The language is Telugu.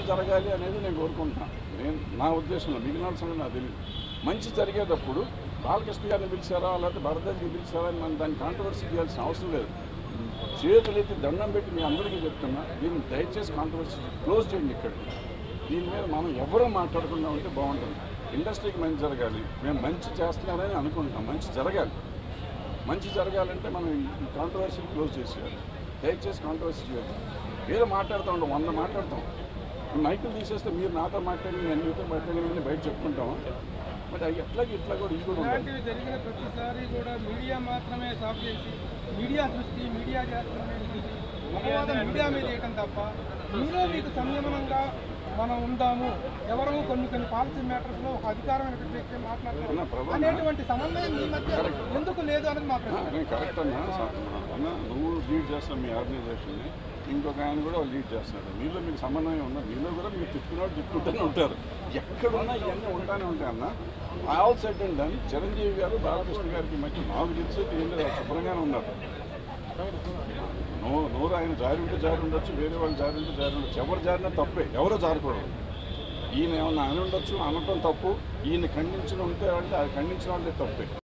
జరగాలి అనేది నేను కోరుకుంటున్నాను నేను నా ఉద్దేశంలో మిగిలిన వాళ్ళ సంగతి నాకు తెలియదు మంచి జరిగేటప్పుడు బాలకృష్ణ గారిని పిలిచారా లేకపోతే భరద్వాజ్ని పిలిచారా అని మనం దాన్ని కాంట్రవర్సీ చేయాల్సిన అవసరం లేదు చేతులెత్తి దండం పెట్టి మీ అందరికీ చెప్తున్నా దీన్ని దయచేసి కాంట్రవర్సీ క్లోజ్ చేయండి ఇక్కడ దీని మీద మనం ఎవరూ మాట్లాడకుండా ఉంటే బాగుంటుంది ఇండస్ట్రీకి మంచి జరగాలి మేము మంచి చేస్తున్నారని అనుకుంటున్నాం మంచి జరగాలి మంచి జరగాలంటే మనం ఈ కాంట్రవర్సీని క్లోజ్ చేసేయాలి దయచేసి కాంట్రవర్సీ చేయాలి ఏదో మాట్లాడుతూ ఉంటాం వంద మాట్లాడతాం మైకులు తీసేస్తే మీరు నాతో మాట్లాడి నేను మీతో మాట్లాడి బయట చెప్పుకుంటాం మరి అవి ఎట్లాగే ఇట్లా కూడా ఇది కూడా ఉండాలి ఇలాంటివి జరిగిన ప్రతిసారి కూడా మీడియా మాత్రమే సాఫ్ చేసి మీడియా దృష్టి మీడియా చేస్తున్నటువంటి అపవాదం మీడియా మీద వేయటం తప్ప మీలో మీకు సంయమనంగా మనం ఉందాము ఎవరము కొన్ని కొన్ని పాలసీ మ్యాటర్స్ లో ఒక అధికారమైనటువంటి వ్యక్తి అన్న, మాట్లాడుతున్నారు ప్రభా, అనేటువంటి సమన్వయం మీ మధ్య ఎందుకు లేదు అనేది మా ఆ, ప్రశ్న నేను కరెక్ట్ అన్నా స- అన్న నువ్వు లీడ్ చేస్తావు మీ ఆర్గనైజేషన్ని ఇంకొక ఆయన కూడా లీడ్ చేస్తున్నాడు మీలో మీకు సమన్వయం ఉందా మీలో కూడా మీరు తిప్పుకున్నాడు తిప్పుకుంటూనే ఉంటారు ఎక్కడున్నా ఇవన్నీ ఉంటానే ఉంటాయి అన్న all set and done Chiranjeevi గారు బాలకృష్ణ గారికి మధ్య నాకు తెలిసి దీని మీద శుభ్రంగానే ఉన్నారు నో నోరు ఆయన జారి ఉంటే జారి ఉండొచ్చు వేరే వాళ్ళు జారి ఉంటే జారి ఉండొచ్చు ఎవరు జారినా తప్పే ఎవరో జారకూడదు ఈయన ఏమన్నా అని ఉండొచ్చు అనటం తప్పు ఈయన ఖండించిన ఉంటే అంటే అది ఖండించిన వాళ్ళే తప్పే